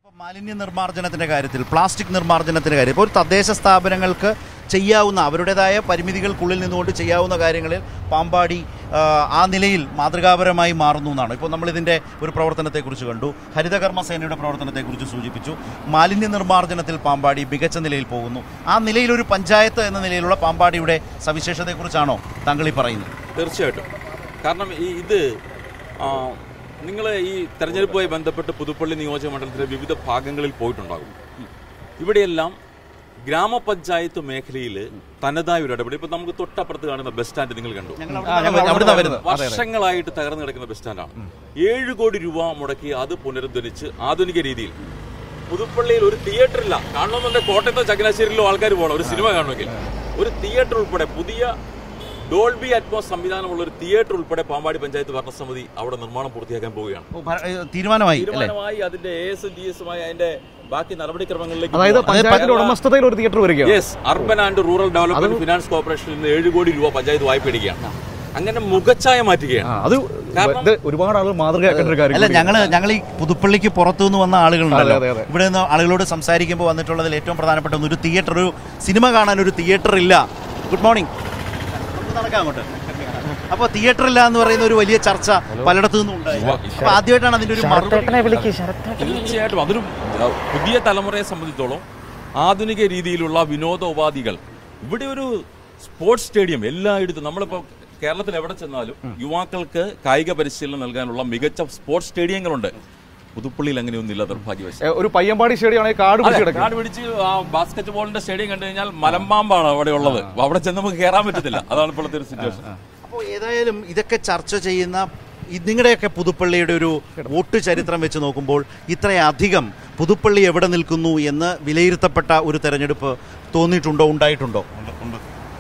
മാലിന്യ നിർമ്മാർജ്ജനത്തിന്റെ കാര്യത്തിൽ പ്ലാസ്റ്റിക് നിർമ്മാർജ്ജനത്തിന്റെ കാര്യം ഇപ്പോൾ ഒരു തദ്ദേശ സ്ഥാപനങ്ങൾക്ക് ചെയ്യാവുന്ന അവരുടേതായ പരിമിതികൾക്കുള്ളിൽ നിന്നുകൊണ്ട് ചെയ്യാവുന്ന കാര്യങ്ങളിൽ പാമ്പാടി ആ, ആ നിലയിൽ മാതൃകാപരമായി മാറുന്നു എന്നാണ് ഇപ്പോൾ നമ്മളിതിൻ്റെ ഒരു പ്രവർത്തനത്തെക്കുറിച്ച് കണ്ടു ഹരിതകർമ്മ സേനയുടെ പ്രവർത്തനത്തെക്കുറിച്ച് സൂചിപ്പിച്ചു മാലിന്യ നിർമ്മാർജ്ജനത്തിൽ പാമ്പാടി മികച്ച നിലയിൽ പോകുന്നു ആ നിലയിൽ ഒരു പഞ്ചായത്ത് എന്ന നിലയിലുള്ള പാമ്പാടിയുടെ സവിശേഷതയെക്കുറിച്ചാണോ താങ്കൾ ഈ പറയുന്നത് തീർച്ചയായിട്ടും കാരണം ഈ ഇത് നിങ്ങൾ ഈ തെരഞ്ഞെടുപ്പുമായി ബന്ധപ്പെട്ട് പുതുപ്പള്ളി നിയോജക മണ്ഡലത്തിലെ വിവിധ ഭാഗങ്ങളിൽ പോയിട്ടുണ്ടാകും ഇവിടെയെല്ലാം ഗ്രാമപഞ്ചായത്ത് മേഖലയിൽ തനതായ ഒരു ഇടപെടൽ ഇപ്പൊ നമുക്ക് തൊട്ടപ്പുറത്ത് കാണുന്ന ബസ് സ്റ്റാൻഡ് നിങ്ങൾ കണ്ടു ഞങ്ങൾ അവിടുന്ന് അവിടുന്ന് വരുന്നത് വർഷങ്ങളായിട്ട് തകർന്നു കിടക്കുന്ന ബസ് സ്റ്റാൻഡാണ് ഏഴ് കോടി രൂപ മുടക്കി അത് പുനരുദ്ധരിച്ച് ആധുനിക രീതിയിൽ പുതുപ്പള്ളിയിൽ ഒരു തിയേറ്റർ ഇല്ല കാണണമെന്നുണ്ടെങ്കിൽ കോട്ടയത്തോ ചങ്ങനാശ്ശേരിയിലോ ആൾക്കാർ പോകണം ഒരു സിനിമ കാണണമെങ്കിൽ ഒരു തിയേറ്റർ ഉൾപ്പെടെ പുതിയ ഡോൾബി അറ്റ്മോസ് സംവിധാനമുള്ള ഒരു തിയേറ്റർ ഉൾപ്പെടെ പാമ്പാടി പഞ്ചായത്ത് ഭരണസമിതി അവിടെ നിർമ്മാണം പൂർത്തിയാക്കാൻ പോവുകയാണ് ഓ, ഭ- ഏ, തീരുമാനമായി അല്ലേ തീരുമാനമായി അതിന്റെ എ എസ് ഡി എസുമായി അതിന്റെ ബാക്കി നടപടിക്രമങ്ങളിലേക്ക് അതായത് പോവുകയാണ്. പഞ്ചായത്തിന്റെ ഉടമസ്ഥതയിൽ ഒരു തിയേറ്റർ വരികയാണ് yes urban and rural development finance കോർപ്പറേഷനിൽ നിന്ന് ഏഴ് കോടി രൂപ പഞ്ചായത്ത് വായ്പ എടുക്കുകയാണ് അങ്ങനെ മുഖച്ഛായ മാറ്റുകയാണ് ആ, അത് ഇത് ഒരുപാട് ആളുകൾ മാതൃകയാക്കേണ്ട ഒരു കാര്യം അല്ല കൂടിയാണ്. ഞങ്ങള് ഞങ്ങൾ ഈ പുതുപ്പള്ളിക്ക് പുറത്തുനിന്ന് വന്ന ആളുകളുണ്ടല്ലോ അതെ, അതെ, അതെ. ഇവിടെ നിന്ന് ആളുകളോട് സംസാരിക്കുമ്പോൾ വന്നിട്ടുള്ളതിൽ ഏറ്റവും പ്രധാനപ്പെട്ട ഒന്ന് ഒരു തിയേറ്റർ ഒരു സിനിമ കാണാൻ ഒരു തിയേറ്റർ ഇല്ല ഗുഡ് മോർണിംഗ് നമുക്ക് നടക്കാം അങ്ങോട്ട് അപ്പോൾ തിയേറ്റർ ഇല്ല എന്ന് പറയുന്ന ഒരു വലിയ ചർച്ച പലയിടത്തു നിന്നും ഉണ്ടായി അപ്പൊ ആദ്യമായിട്ടാണ് അതിന്റെ ഒരു മറുപടി തീർച്ചയായിട്ടും അതൊരു അഹ്, പുതിയ തലമുറയെ സംബന്ധിച്ചോളം ആധുനിക രീതിയിലുള്ള വിനോദ ഉപാധികൾ ഇവിടെ ഒരു സ്പോർട്സ് സ്റ്റേഡിയം എല്ലായിടത്തും നമ്മളിപ്പോൾ കേരളത്തിൽ എവിടെ ചെന്നാലും യുവാക്കൾക്ക് കായിക പരിശീലനം നൽകാനുള്ള മികച്ച സ്പോർട്സ് സ്റ്റേഡിയങ്ങളുണ്ട് പുതുപ്പള്ളിയിൽ അങ്ങനെയൊന്നുമില്ല നിർഭാഗ്യവശാൽ ഏ, ഒരു പയ്യമ്പാടി സ്റ്റേഡിയം ആണെങ്കിൽ കാട് പിടിച്ച് അതെ, കിടക്കും കാട് പിടിച്ച് ആ ബാസ്കറ്റ് ബോളിന്റെ സ്റ്റേഡിയം കണ്ടു കഴിഞ്ഞാൽ മലമ്പാമ്പാണ് അവിടെ ഉള്ളത് അപ്പൊ അവിടെ ചെന്ന് നമുക്ക് കയറാൻ പറ്റത്തില്ല അതാണ് ഇപ്പോഴത്തെ ഒരു സിറ്റുവേഷൻ അപ്പോൾ ഏതായാലും ഇതൊക്കെ ചർച്ച ചെയ്യുന്ന ഈ നിങ്ങളുടെയൊക്കെ പുതുപ്പള്ളിയുടെ ഒരു വോട്ട് ചരിത്രം വെച്ച് നോക്കുമ്പോൾ ഇത്രയധികം പുതുപ്പള്ളി എവിടെ നിൽക്കുന്നു എന്ന് വിലയിരുത്തപ്പെട്ട ഒരു തെരഞ്ഞെടുപ്പ് തോന്നിയിട്ടുണ്ടോ ഉണ്ടായിട്ടുണ്ടോ ഉണ്ട് ഉണ്ട്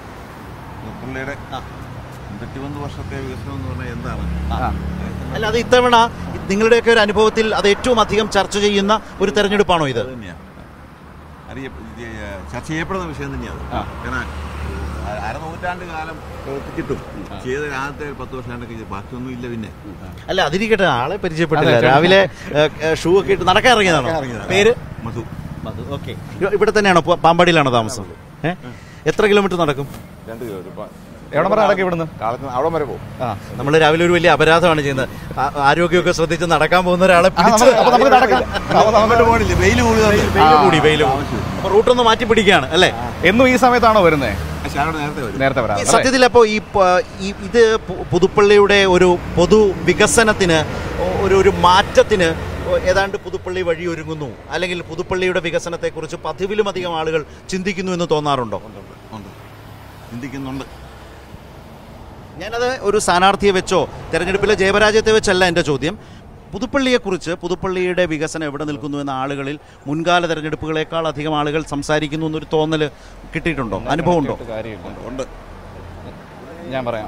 പുള്ളിയുടെ ഇരുപത്തിമൂന്ന് വർഷത്തെ വികസനം എന്ന് പറഞ്ഞാൽ എന്താണ് അല്ല അത് ഇത്തവണ നിങ്ങളുടെയൊക്കെ ഒരു അനുഭവത്തിൽ അത് ഏറ്റവും അധികം ചർച്ച ചെയ്യുന്ന ഒരു തെരഞ്ഞെടുപ്പാണോ ഇത് അത് തന്നെയാണ് അറിയ ഇത് ചർച്ച ചെയ്യപ്പെടുന്ന വിഷയം തന്നെയാണ് കാരണം അ- അരനൂറ്റാണ്ട് കാലം പ്രവർത്തിച്ചിട്ടും ചെയ്ത ആദ്യത്തെ ഒരു പത്ത് വർഷമാണ്ടൊക്കെ ഇത് ബാക്കിയൊന്നും ഇല്ല പിന്നെ അല്ല അതിരിക്കട്ടെ ആളെ പരിചയപ്പെട്ടില്ല രാവിലെ ഷൂ ഒക്കെ ഇട്ട് നടക്കാൻ ഇറങ്ങിയതാണോ ഇറങ്ങിയതാണ്. പേര് മധു ഓക്കെ ഇവിടെ തന്നെയാണോ പ- പാമ്പാടിയിലാണോ താമസം ഏ? എത്ര കിലോമീറ്റർ നടക്കും രണ്ട് കിലോ എവിടെ വരെ നടക്കും ഇവിടുന്ന് കാലത്ത് അവിടെ വരെ പോകും ആ നമ്മൾ രാവിലെ ഒരു വലിയ അപരാധമാണ് ചെയ്യുന്നത് ആ- ആരോഗ്യമൊക്കെ ശ്രദ്ധിച്ച് നടക്കാൻ പോകുന്ന ഒരാളെ പിടിച്ച് അപ്പൊ നമുക്ക് നടക്കാം അങ്ങോട്ട് പോകണില്ല വെയിൽ കൂടുതൽ വെയിൽ കൂടി വെയിൽ അപ്പൊ റൂട്ടൊന്ന് മാറ്റി പിടിക്കുകയാണ് അല്ലേ എന്നും ഈ സമയത്താണോ വരുന്നത് പക്ഷെ അവിടെ നേരത്തെ വരും നേരത്തെ വരാം ഈ അല്ലേ? സത്യത്തിൽ അപ്പോൾ ഈ പ- ഈ ഇത് പു- പുതുപ്പള്ളിയുടെ ഒരു പൊതു വികസനത്തിന് ഒ- ഒരു ഒരു മാറ്റത്തിന് ഒ- ഏതാണ്ട് പുതുപ്പള്ളി വഴിയൊരുങ്ങുന്നു അല്ലെങ്കിൽ പുതുപ്പള്ളിയുടെ വികസനത്തെക്കുറിച്ച് പതിവിലും അധികം ആളുകൾ ചിന്തിക്കുന്നു എന്ന് തോന്നാറുണ്ടോ ഉണ്ട് ചിന്തിക്കുന്നുണ്ട് ഞാനത് ഒരു സ്ഥാനാർത്ഥിയെ വെച്ചോ തെരഞ്ഞെടുപ്പിലെ ജയപരാജയത്തെ വെച്ചല്ല എൻ്റെ ചോദ്യം പുതുപ്പള്ളിയെക്കുറിച്ച് പുതുപ്പള്ളിയുടെ വികസനം എവിടെ നിൽക്കുന്നു എന്ന ആളുകളിൽ മുൻകാല തെരഞ്ഞെടുപ്പുകളെക്കാൾ അധികം ആളുകൾ സംസാരിക്കുന്നു എന്നൊരു തോന്നൽ കിട്ടിയിട്ടുണ്ടോ അനുഭവം ഉണ്ടോ കാര്യമില്ല ഉണ്ട് ഞാൻ പറയാം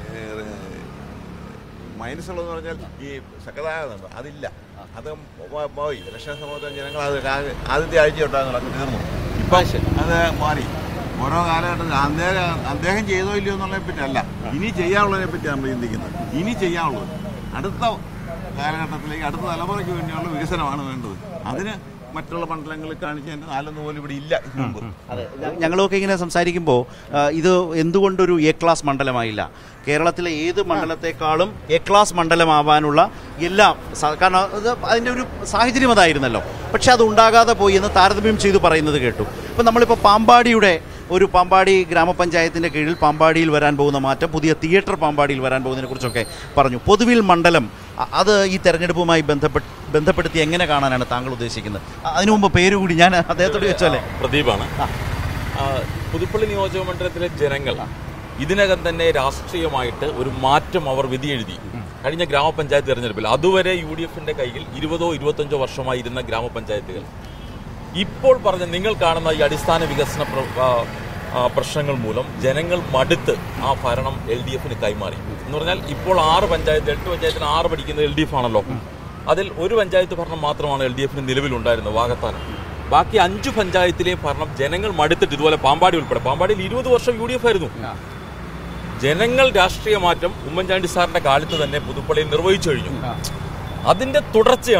മൈനസ് ഉള്ളതെന്ന് പറഞ്ഞാൽ ഈ സകതാഗതം അതില്ല അത് പോ- പോയി ഇലക്ഷൻ സമയത്ത് ജനങ്ങൾ അത് കാ- ആദ്യത്തെ ആഴ്ച തൊട്ടാണ് അത് തീർന്നു ഇപ്പം അത് മാറി ഓരോ കാലഘട്ടത്തിൽ അദ്ദേഹം അദ്ദേഹം ചെയ്തോ ഇല്ലയോ എന്നുള്ളതിനെ പറ്റി അല്ല ഇനി ചെയ്യാനുള്ളതിനെ പറ്റി നമ്മൾ ചിന്തിക്കുന്നത് ഇനി ചെയ്യാനുള്ളത് അടുത്ത കാലഘട്ടത്തിലേക്ക് അടുത്ത തലമുറയ്ക്ക് വേണ്ടിയുള്ള വികസനമാണ് വേണ്ടത് അതിന് മറ്റുള്ള മണ്ഡലങ്ങളിൽ കാണിച്ചതിൻ്റെ നാലൊന്നും പോലും ഇവിടെ ഇല്ല ഇതിനു മുമ്പ് അതെ ഞ- ഞങ്ങളൊക്കെ ഇങ്ങനെ സംസാരിക്കുമ്പോൾ ആ, ഇത് എന്തുകൊണ്ടൊരു എ ക്ലാസ് മണ്ഡലമായില്ല കേരളത്തിലെ ഏത് മണ്ഡലത്തെക്കാളും എ ക്ലാസ് മണ്ഡലമാവാനുള്ള എല്ലാം സ- കാരണം അത് അതിൻ്റെ ഒരു സാഹചര്യം അതായിരുന്നല്ലോ പക്ഷെ അത് ഉണ്ടാകാതെ പോയി എന്ന് താരതമ്യം ചെയ്തു പറയുന്നത് കേട്ടു ഇപ്പം നമ്മളിപ്പോൾ പാമ്പാടിയുടെ ഒരു പാമ്പാടി ഗ്രാമപഞ്ചായത്തിൻ്റെ കീഴിൽ പാമ്പാടിയിൽ വരാൻ പോകുന്ന മാറ്റം പുതിയ തിയേറ്റർ പാമ്പാടിയിൽ വരാൻ പോകുന്നതിനെ കുറിച്ചൊക്കെ പറഞ്ഞു പൊതുവിൽ മണ്ഡലം അ- അത് ഈ തെരഞ്ഞെടുപ്പുമായി ബന്ധപ്പെട്ട് ബന്ധപ്പെടുത്തി എങ്ങനെ കാണാനാണ് താങ്കൾ ഉദ്ദേശിക്കുന്നത് അ- അതിനു മുമ്പ് പേര് കൂടി ഞാൻ അദ്ദേഹത്തോട് ചോദിച്ചല്ലേ പ്രദീപാണ് ആ, പുതുപ്പള്ളി നിയോജക മണ്ഡലത്തിലെ ജനങ്ങൾ ഇതിനകം തന്നെ രാഷ്ട്രീയമായിട്ട് ഒരു മാറ്റം അവർ വിധിയെഴുതി കഴിഞ്ഞ ഗ്രാമപഞ്ചായത്ത് തെരഞ്ഞെടുപ്പിൽ അതുവരെ യു ഡി എഫിന്റെ കയ്യിൽ ഇരുപതോ ഇരുപത്തഞ്ചോ വർഷമായി ഇരുന്ന ഗ്രാമപഞ്ചായത്തുകൾ ഇപ്പോൾ പറഞ്ഞ നിങ്ങൾ കാണുന്ന ഈ അടിസ്ഥാന വികസന പ്ര- ആ, ആ, പ്രശ്നങ്ങൾ മൂലം ജനങ്ങൾ മടുത്ത് ആ ഭരണം എൽ ഡി എഫിന് കൈമാറി എന്ന് പറഞ്ഞാൽ ഇപ്പോൾ ആറ് പഞ്ചായത്ത് എട്ട് പഞ്ചായത്തിന് ആറ് പഠിക്കുന്നത് എൽ ഡി എഫ് ആണല്ലോ അതിൽ ഒരു പഞ്ചായത്ത് ഭരണം മാത്രമാണ് എൽ ഡി എഫിന് നിലവിലുണ്ടായിരുന്നത് വാഗത്താനം ബാക്കി അഞ്ചു പഞ്ചായത്തിലെ ഭരണം ജനങ്ങൾ മടുത്തിട്ട് ഇതുപോലെ പാമ്പാടി ഉൾപ്പെടെ പാമ്പാടിയിൽ ഇരുപത് വർഷം യു ഡി എഫ് ആയിരുന്നു ജനങ്ങൾ രാഷ്ട്രീയ മാറ്റം ഉമ്മൻചാണ്ടി സാറിന്റെ കാലത്ത് തന്നെ പുതുപ്പള്ളിയിൽ നിർവഹിച്ചു കഴിഞ്ഞു അതിന്റെ തുടർച്ചയാണ്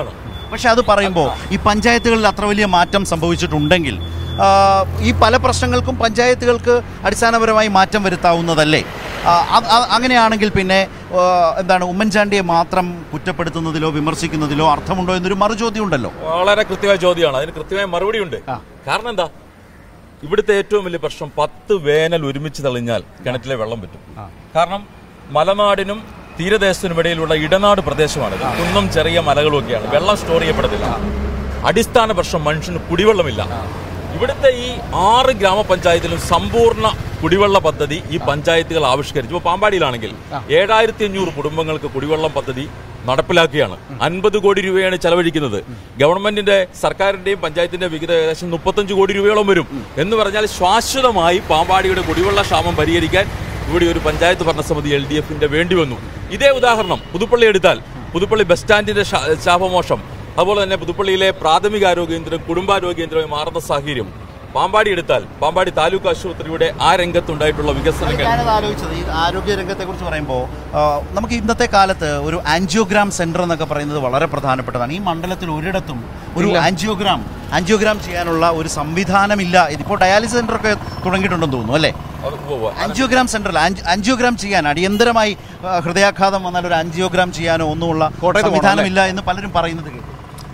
പക്ഷെ അത് പറയുമ്പോൾ ഈ പഞ്ചായത്തുകളിൽ അത്ര വലിയ മാറ്റം സംഭവിച്ചിട്ടുണ്ടെങ്കിൽ ആ, ഈ പല പ്രശ്നങ്ങൾക്കും പഞ്ചായത്തുകൾക്ക് അടിസ്ഥാനപരമായി മാറ്റം വരുത്താവുന്നതല്ലേ ആ, അത് അത് അങ്ങനെയാണെങ്കിൽ പിന്നെ ആ, എന്താണ് ഉമ്മൻചാണ്ടിയെ മാത്രം കുറ്റപ്പെടുത്തുന്നതിലോ വിമർശിക്കുന്നതിലോ അർത്ഥമുണ്ടോ എന്നൊരു മറുചോദ്യം ഉണ്ടല്ലോ വളരെ കൃത്യമായ ചോദ്യമാണ് അതിന് കൃത്യമായ മറുപടി ഉണ്ട് കാരണം എന്താ ഇവിടുത്തെ ഏറ്റവും വലിയ പ്രശ്നം പത്ത് വേനൽ ഒരുമിച്ച് തെളിഞ്ഞാൽ കിണറ്റിലെ വെള്ളം പറ്റും കാരണം മലനാടിനും തീരദേശത്തിനും ഇടയിലുള്ള ഇടനാട് പ്രദേശമാണിത് കുന്നും ചെറിയ മലകളും ഒക്കെയാണ് വെള്ളം സ്റ്റോർ ചെയ്യപ്പെടത്തില്ല അടിസ്ഥാന പ്രശ്നം മനുഷ്യന് കുടിവെള്ളമില്ല ഇവിടുത്തെ ഈ ആറ് ഗ്രാമപഞ്ചായത്തിലും സമ്പൂർണ്ണ കുടിവെള്ള പദ്ധതി ഈ പഞ്ചായത്തുകൾ ആവിഷ്കരിച്ചു ഇപ്പോൾ പാമ്പാടിയിലാണെങ്കിൽ ഏഴായിരത്തി അഞ്ഞൂറ് കുടുംബങ്ങൾക്ക് കുടിവെള്ളം പദ്ധതി നടപ്പിലാക്കുകയാണ് അൻപത് കോടി രൂപയാണ് ചെലവഴിക്കുന്നത് ഗവൺമെന്റിന്റെ സർക്കാരിന്റെയും പഞ്ചായത്തിന്റെ വിഹിതം ഏകദേശം മുപ്പത്തഞ്ച് കോടി രൂപയോളം വരും എന്ന് പറഞ്ഞാൽ ശാശ്വതമായി പാമ്പാടിയുടെ കുടിവെള്ള ക്ഷാമം പരിഹരിക്കാൻ ഇവിടെ ഒരു പഞ്ചായത്ത് ഭരണസമിതി എൽ ഡി എഫിന്റെ വേണ്ടി വന്നു ഇതേ ഉദാഹരണം പുതുപ്പള്ളി എടുത്താൽ പുതുപ്പള്ളി ബസ് സ്റ്റാൻഡിന്റെ ശാ- ശാപമോഷം അതുപോലെ തന്നെ പുതുപ്പള്ളിയിലെ പ്രാഥമിക ആരോഗ്യ കേന്ദ്രം കുടുംബാരോഗ്യ കേന്ദ്രമായി മാറുന്ന സാഹചര്യം പാമ്പാടി എടുത്താൽ പാമ്പാടി താലൂക്ക് ആശുപത്രിയുടെ ആ രംഗത്തുണ്ടായിട്ടുള്ള വികസനങ്ങൾ ഞാനത് ആലോചിച്ചത് ഈ ആരോഗ്യ രംഗത്തെ കുറിച്ച് പറയുമ്പോൾ ആ, നമുക്ക് ഇന്നത്തെ കാലത്ത് ഒരു ആൻജിയോഗ്രാം സെന്റർ എന്നൊക്കെ പറയുന്നത് വളരെ പ്രധാനപ്പെട്ടതാണ് ഈ മണ്ഡലത്തിൽ ഒരിടത്തും ഒരു ആൻജിയോഗ്രാം ആൻജിയോഗ്രാം ചെയ്യാനുള്ള ഒരു സംവിധാനമില്ല ഇതിപ്പോൾ ഡയാലിസിസ് സെന്റർ ഒക്കെ തുടങ്ങിയിട്ടുണ്ടെന്ന് തോന്നുന്നു അല്ലേ അത് ഉവ്വ് ആൻജിയോഗ്രാം സെന്ററിൽ ആൻജിയോഗ്രാം ചെയ്യാൻ അടിയന്തരമായി ആ, ഹൃദയാഘാതം വന്നാൽ ഒരു ആൻജിയോഗ്രാം ചെയ്യാനോ ഒന്നുമുള്ള കോട്ടയത്ത് പോകണം, സംവിധാനമില്ല എന്ന് പലരും പറയുന്നത് കേട്ടു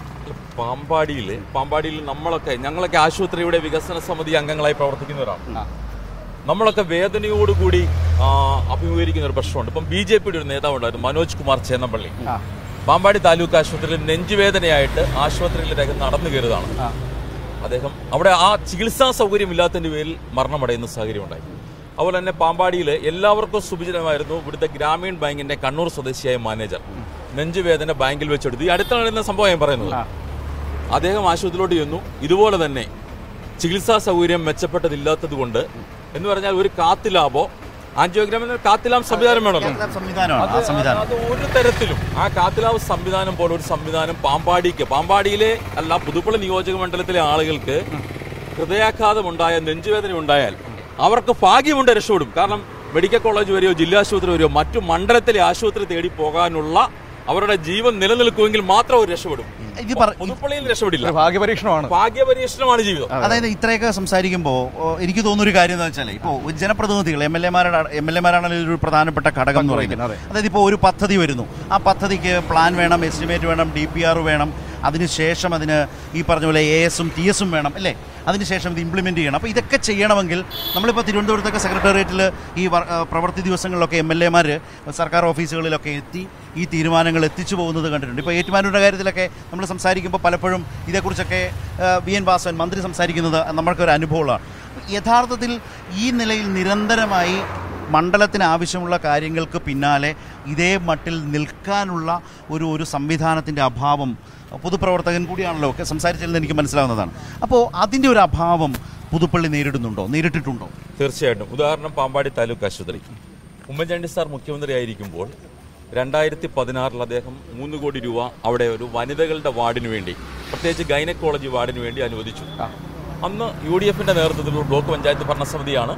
പാമ്പാടിയിൽ പാമ്പാടിയിൽ നമ്മളൊക്കെ ഞങ്ങളൊക്കെ ആശുപത്രിയുടെ വികസന സമിതി അംഗങ്ങളായി പ്രവർത്തിക്കുന്നവരാണ് നമ്മളൊക്കെ വേദനയോടുകൂടി ആ, അഭിമുഖീകരിക്കുന്ന ഒരു പ്രശ്നമുണ്ട് ഇപ്പം ബി ജെ പിയുടെ ഒരു നേതാവുണ്ടായിരുന്നു മനോജ് കുമാർ ചേന്നപ്പള്ളി പാമ്പാടി താലൂക്ക് ആശുപത്രിയിൽ നെഞ്ചുവേദനയായിട്ട് ആശുപത്രിയിലേക്ക് നടന്നു കയറിയതാണ് അദ്ദേഹം അവിടെ ആ ചികിത്സാ സൗകര്യം ഇല്ലാത്തതിന്റെ പേരിൽ മരണമടയുന്ന സാഹചര്യം ഉണ്ടായി അതുപോലെ തന്നെ പാമ്പാടിയിൽ എല്ലാവർക്കും സുപരിചിതമായിരുന്നു ഇവിടുത്തെ ഗ്രാമീൺ ബാങ്കിന്റെ കണ്ണൂർ സ്വദേശിയായ മാനേജർ നെഞ്ചുവേദന ബാങ്കിൽ വെച്ചെടുത്തു ഈ അടുത്താണ് നടന്ന സംഭവം ഞാൻ പറയുന്നത് അദ്ദേഹം ആശുപത്രിയിലോട്ട് ചെന്നു ഇതുപോലെ തന്നെ ചികിത്സാ സൗകര്യം മെച്ചപ്പെട്ടതില്ലാത്തത് കൊണ്ട് എന്ന് പറഞ്ഞാൽ ഒരു കാത്തിലാബോ ആൻജിയോഗ്രാമിന് കാത്തിലാം സംവിധാനം വേണമല്ലോ സംവിധാനമാണ് ആ സംവിധാനം അത് ഒരു തരത്തിലും ആ കാത്തിലാവ് സംവിധാനം പോലെ ഒരു സംവിധാനം പാമ്പാടിക്ക് പാമ്പാടിയിലെ അല്ല പുതുപ്പള്ളി നിയോജക മണ്ഡലത്തിലെ ആളുകൾക്ക് ഹൃദയാഘാതം ഉണ്ടായ നെഞ്ചുവേദന ഉണ്ടായാൽ അവർക്ക് ഭാഗ്യമുണ്ട് രക്ഷപ്പെടും കാരണം മെഡിക്കൽ കോളേജ് വരെയോ ജില്ലാ ആശുപത്രി വരെയോ മറ്റു മണ്ഡലത്തിലെ ആശുപത്രി തേടി പോകാനുള്ള അവരുടെ ജീവൻ നിലനിൽക്കുമെങ്കിൽ മാത്രം അവർ രക്ഷപ്പെടും ഇത് പറ പുതുപ്പള്ളിയിൽ രക്ഷപ്പെടില്ല ഒരു ഭാഗ്യപരീക്ഷണമാണ് ഭാഗ്യപരീക്ഷണമാണ് ജീവിതം അതായത് ഇത്രയൊക്കെ സംസാരിക്കുമ്പോൾ എനിക്ക് തോന്നുന്ന ഒരു കാര്യം എന്താ വെച്ചാൽ ഇപ്പോൾ ജനപ്രതിനിധികൾ എം എൽ എമാരുടെ എം എൽ എമാരാണെങ്കിൽ ഒരു പ്രധാനപ്പെട്ട ഘടകം എന്ന് പറയുന്നത് അതായത് ഇപ്പോൾ ഒരു പദ്ധതി വരുന്നു ആ പദ്ധതിക്ക് പ്ലാൻ വേണം എസ്റ്റിമേറ്റ് വേണം ഡി പി ആർ വേണം അതിനുശേഷം അതിന് ഈ പറഞ്ഞ പോലെ എ എസും ടി എസും വേണം അല്ലേ അതിനുശേഷം ഇത് ഇംപ്ലിമെൻറ്റ് ചെയ്യണം അപ്പോൾ ഇതൊക്കെ ചെയ്യണമെങ്കിൽ നമ്മളിപ്പോൾ തിരുവനന്തപുരത്തൊക്കെ സെക്രട്ടേറിയറ്റിൽ ഈ വർ- ആ, പ്രവൃത്തി ദിവസങ്ങളിലൊക്കെ എം എൽ എമാർ സർക്കാർ ഓഫീസുകളിലൊക്കെ എത്തി ഈ തീരുമാനങ്ങൾ എത്തിച്ചു പോകുന്നത് കണ്ടിട്ടുണ്ട് ഇപ്പോൾ ഏറ്റുമാനൂരുടെ കാര്യത്തിലൊക്കെ നമ്മൾ സംസാരിക്കുമ്പോൾ പലപ്പോഴും ഇതേക്കുറിച്ചൊക്കെ ആ, വി എൻ വാസവൻ മന്ത്രി സംസാരിക്കുന്നത് നമ്മൾക്കൊരു അനുഭവമാണ് യഥാർത്ഥത്തിൽ ഈ നിലയിൽ നിരന്തരമായി മണ്ഡലത്തിന് ആവശ്യമുള്ള കാര്യങ്ങൾക്ക് പിന്നാലെ ഇതേ മട്ടിൽ നിൽക്കാനുള്ള ഒരു ഒരു സംവിധാനത്തിൻ്റെ അഭാവം പൊതുപ്രവർത്തകൻ കൂടിയാണല്ലോ ഒക്കെ സംസാരിച്ചതിൽ നിന്ന് എനിക്ക് മനസ്സിലാവുന്നതാണ് അപ്പോൾ അതിൻ്റെ ഒരു അഭാവം പുതുപ്പള്ളി നേരിടുന്നുണ്ടോ നേരിട്ടിട്ടുണ്ടോ തീർച്ചയായിട്ടും ഉദാഹരണം പാമ്പാടി താലൂക്ക് ആശുപത്രി ഉമ്മൻചാണ്ടി സാർ മുഖ്യമന്ത്രി ആയിരിക്കുമ്പോൾ രണ്ടായിരത്തി പതിനാറിൽ അദ്ദേഹം മൂന്ന് കോടി രൂപ അവിടെ ഒരു വനിതകളുടെ വാർഡിന് വേണ്ടി പ്രത്യേകിച്ച് ഗൈനക്കോളജി വാർഡിന് വേണ്ടി അനുവദിച്ചു അന്ന് യു ഡി എഫിന്റെ നേതൃത്വത്തിലുള്ള ബ്ലോക്ക് പഞ്ചായത്ത് ഭരണസമിതിയാണ്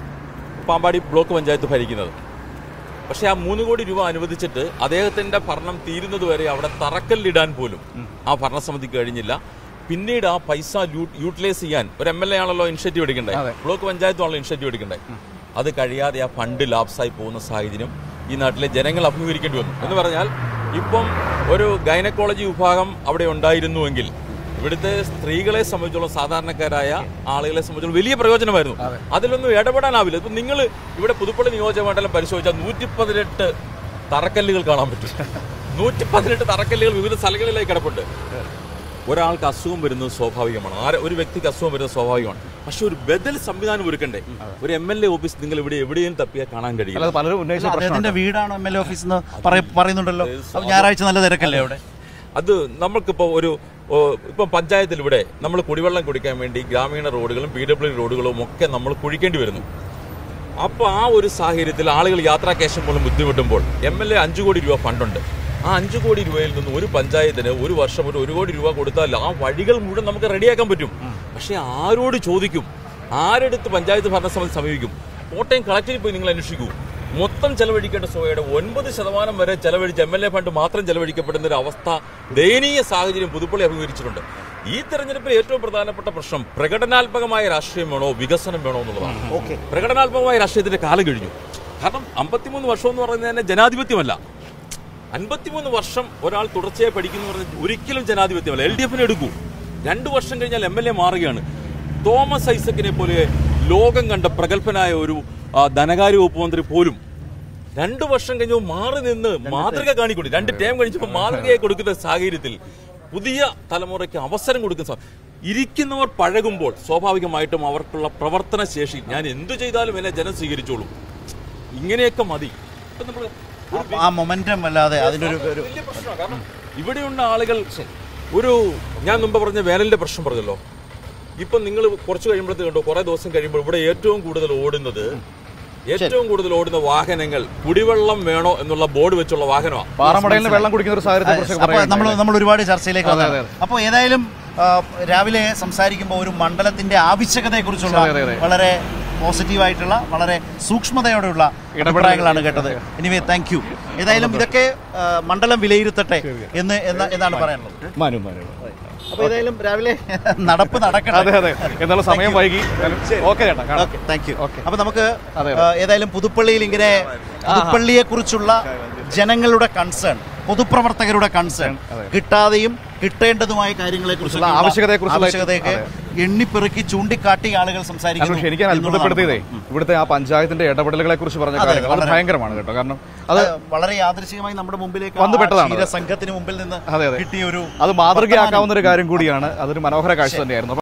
പാമ്പാടി ബ്ലോക്ക് പഞ്ചായത്ത് ഭരിക്കുന്നത് പക്ഷെ ആ മൂന്ന് കോടി രൂപ അനുവദിച്ചിട്ട് അദ്ദേഹത്തിന്റെ ഭരണം തീരുന്നത് വരെ അവിടെ തറക്കല്ലിടാൻ പോലും ആ ഭരണസമിതിക്ക് കഴിഞ്ഞില്ല പിന്നീട് ആ പൈസ യൂ- യൂട്ടിലൈസ് ചെയ്യാൻ ഒരു എം എൽ എ ആണല്ലോ ഇനിഷ്യേറ്റീവ് എടുക്കണ്ടേ ബ്ലോക്ക് പഞ്ചായത്താണല്ലോ ഇനിഷ്യേറ്റീവ് എടുക്കണ്ടേ അത് കഴിയാതെ ആ ഫണ്ട് ലാപ്സായി പോകുന്ന സാഹചര്യം ഈ നാട്ടിലെ ജനങ്ങൾ അഭിമുഖീകരിക്കേണ്ടി വന്നു എന്ന് പറഞ്ഞാൽ ഇപ്പം ഒരു ഗൈനക്കോളജി വിഭാഗം അവിടെ ഉണ്ടായിരുന്നുവെങ്കിൽ ഇവിടുത്തെ സ്ത്രീകളെ സംബന്ധിച്ചോളം സാധാരണക്കാരായ ആളുകളെ സംബന്ധിച്ചോളം വലിയ പ്രയോജനമായിരുന്നു അതിലൊന്നും ഇടപെടാനാവില്ല ഇപ്പൊ നിങ്ങൾ ഇവിടെ പുതുപ്പള്ളി നിയോജക മണ്ഡലം പരിശോധിച്ചാൽ നൂറ്റി പതിനെട്ട് തറക്കല്ലുകൾ കാണാൻ പറ്റും നൂറ്റി പതിനെട്ട് തറക്കല്ലുകൾ വിവിധ സ്ഥലങ്ങളിലായി കിടപ്പുണ്ട് ഒരാൾക്ക് അസുഖം വരുന്നത് സ്വാഭാവികമാണ് ആര് ഒരു വ്യക്തിക്ക് അസുഖം വരുന്നത് സ്വാഭാവികമാണ് പക്ഷെ ഒരു ബദൽ സംവിധാനം ഒരുക്കണ്ടേ ഒരു എം എൽ എ ഓഫീസ് നിങ്ങൾ ഇവിടെ എവിടെയും തപ്പിയാൽ കാണാൻ കഴിയില്ല അല്ലാതെ പലരും ഉന്നയിച്ച പ്രശ്നം അദ്ദേഹത്തിന്റെ വീടാണ് എം എൽ എ ഓഫീസ് എന്ന് പറയ- പറയുന്നുണ്ടല്ലോ അപ്പോൾ ഞായറാഴ്ച നല്ല തിരക്കല്ലേ അവിടെ അത് നമ്മൾക്കിപ്പോൾ ഒരു ഓ, ഇപ്പം പഞ്ചായത്തിൽ ഇവിടെ നമ്മൾ കുടിവെള്ളം കുടിക്കാൻ വേണ്ടി ഗ്രാമീണ റോഡുകളും പി ഡബ്ല്യു റോഡുകളും ഒക്കെ നമ്മൾ കുഴിക്കേണ്ടി വരുന്നു അപ്പോൾ ആ ഒരു സാഹചര്യത്തിൽ ആളുകൾ യാത്രാ കേശം പോലും ബുദ്ധിമുട്ടുമ്പോൾ എം എൽ എ അഞ്ചു കോടി രൂപ ഫണ്ടുണ്ട് ആ അഞ്ചു കോടി രൂപയിൽ നിന്ന് ഒരു പഞ്ചായത്തിന് ഒരു വർഷം ഒരു ഒരു കോടി രൂപ കൊടുത്താൽ ആ വഴികൾ മുഴുവൻ നമുക്ക് റെഡിയാക്കാൻ പറ്റും പക്ഷേ ആരോട് ചോദിക്കും ആരെടുത്ത് പഞ്ചായത്ത് ഭരണസമിതി സമീപിക്കും കോട്ടയം കളക്ടറിൽ പോയി നിങ്ങൾ അന്വേഷിക്കൂ മൊത്തം ചെലവഴിക്കേണ്ട തുകയുടെ ഒൻപത് ശതമാനം വരെ ചെലവഴിച്ച് എം എൽ എ ഫണ്ട് മാത്രം ചെലവഴിക്കപ്പെടുന്ന ഒരു അവസ്ഥ ദയനീയ സാഹചര്യം പുതുപ്പള്ളി അഭിമുഖീകരിച്ചിട്ടുണ്ട് ഈ തെരഞ്ഞെടുപ്പിൽ ഏറ്റവും പ്രധാനപ്പെട്ട പ്രശ്നം പ്രകടനാത്മകമായ രാഷ്ട്രീയം വേണോ വികസനം വേണോ എന്നുള്ളതാണ് ഓക്കെ പ്രകടനാത്മകമായ രാഷ്ട്രീയത്തിന്റെ കാലം കഴിഞ്ഞു കാരണം അമ്പത്തിമൂന്ന് വർഷം എന്ന് പറയുന്നത് തന്നെ ജനാധിപത്യമല്ല അൻപത്തിമൂന്ന് വർഷം ഒരാൾ തുടർച്ചയായി പഠിക്കുന്നു പറഞ്ഞാൽ ഒരിക്കലും ജനാധിപത്യമല്ല എൽ ഡി എഫിനെ എടുക്കൂ രണ്ടു വർഷം കഴിഞ്ഞാൽ എം എൽ എ മാറുകയാണ് തോമസ് ഐസക്കിനെ പോലെ ലോകം കണ്ട പ്രഗത്ഭനായ ഒരു ആ, ധനകാര്യ വകുപ്പ് മന്ത്രി പോലും രണ്ടു വർഷം കഴിഞ്ഞപ്പോൾ മാറി നിന്ന് മാതൃക കാണിക്കൊണ്ട് രണ്ട് ടേം കഴിഞ്ഞപ്പോൾ മാതൃകയായി കൊടുക്കുന്ന സാഹചര്യത്തിൽ പുതിയ തലമുറയ്ക്ക് അവസരം കൊടുക്കുന്ന സ- ഇരിക്കുന്നവർ പഴകുമ്പോൾ സ്വാഭാവികമായിട്ടും അവർക്കുള്ള പ്രവർത്തന ശേഷി ഞാൻ എന്തു ചെയ്താലും എന്നെ ജനം സ്വീകരിച്ചോളൂ ഇങ്ങനെയൊക്കെ മതി ഇപ്പൊ നമ്മള് ആ മൊമെന്റം അല്ലാതെ അതിനൊരു ഒരു വലിയ പ്രശ്നമാണ് കാരണം ഇവിടെയുള്ള ആളുകൾ ഒരു ഞാൻ മുമ്പ് പറഞ്ഞ വേനലിന്റെ പ്രശ്നം പറഞ്ഞല്ലോ ഇപ്പൊ നിങ്ങൾ കുറച്ച് കഴിയുമ്പോഴത്തേക്ക് കണ്ടോ കുറെ ദിവസം കഴിയുമ്പോൾ ഇവിടെ ഏറ്റവും കൂടുതൽ ഓടുന്നത് ഏറ്റവും കൂടുതൽ ഓടുന്ന വാഹനങ്ങൾ കുടിവെള്ളം വേണോ എന്നുള്ള ബോർഡ് വെച്ചുള്ള വാഹനമാണ് പാറമടയിൽ നിന്ന് വെള്ളം കുടിക്കുന്ന ഒരു സാഹചര്യത്തെ കുറിച്ച് അപ്പോൾ നമ്മൾ പറയാൻ നമ്മൾ ഒരുപാട് ചർച്ചയിലേക്ക് അതെ, വന്നതാണ്. അപ്പോൾ ഏതായാലും ആ, രാവിലെ സംസാരിക്കുമ്പോൾ ഒരു മണ്ഡലത്തിന്റെ ആവശ്യകതയെക്കുറിച്ചുള്ള അതെ, അതെ, അതെ. വളരെ പോസിറ്റീവായിട്ടുള്ള വളരെ സൂക്ഷ്മതയോടെയുള്ള അഭിപ്രായങ്ങളാണ് കേട്ടത് എനിവേ താങ്ക് യു ഏതായാലും ഇതൊക്കെ ആ, മണ്ഡലം വിലയിരുത്തട്ടെ എന്ന് എന്ന- എന്നാണ് പറയാനുള്ളത് മനു മനു അപ്പോൾ ഏതായാലും രാവിലെ നടപ്പ് അതെ നടക്കട്ടെ അതെ എന്നാലും സമയം വൈകി ഓക്കെ ചേട്ടാ കാണാം ഓക്കെ താങ്ക് യു Okay. അപ്പൊ നമുക്ക് അതെ, ആ, ഏതായാലും പുതുപ്പള്ളിയിൽ ഇങ്ങനെ പുതുപ്പള്ളിയെ കുറിച്ചുള്ള ജനങ്ങളുടെ കൺസേൺ പൊതുപ്രവർത്തകരുടെ കൺസേൺ അതെ. കിട്ടാതെയും കിട്ടേണ്ടതുമായ കാര്യങ്ങളെ കുറിച്ചുള്ള ആവശ്യകതയെക്കുറിച്ചുള്ള- ആവശ്യകതയൊക്കെ എണ്ണിപ്പെറുക്കി ചൂണ്ടിക്കാട്ടി ആളുകൾ സംസാരിക്കുന്നു കാരണം എനിക്ക് അത്ഭുതപ്പെടുത്തിയതേ ഇവിടുത്തെ ആ പഞ്ചായത്തിന്റെ ഇടപെടലുകളെ കുറിച്ച് പറഞ്ഞ അതെ, കാര്യങ്ങൾ അത് വളരെ- ഭയങ്കരമാണ് കേട്ടോ കാരണം അത് അത് വളരെ യാദൃശികമായി നമ്മുടെ മുമ്പിലേക്ക് വന്നു പെട്ടതാണ് അത്. സംഘത്തിന് മുമ്പിൽ നിന്ന് അതെ, അതെ. കിട്ടിയ ഒരു അത് മാതൃകയാക്കാവുന്ന ഒരു കാര്യം കൂടിയാണ് അതൊരു മനോഹര കാഴ്ച തന്നെയായിരുന്നു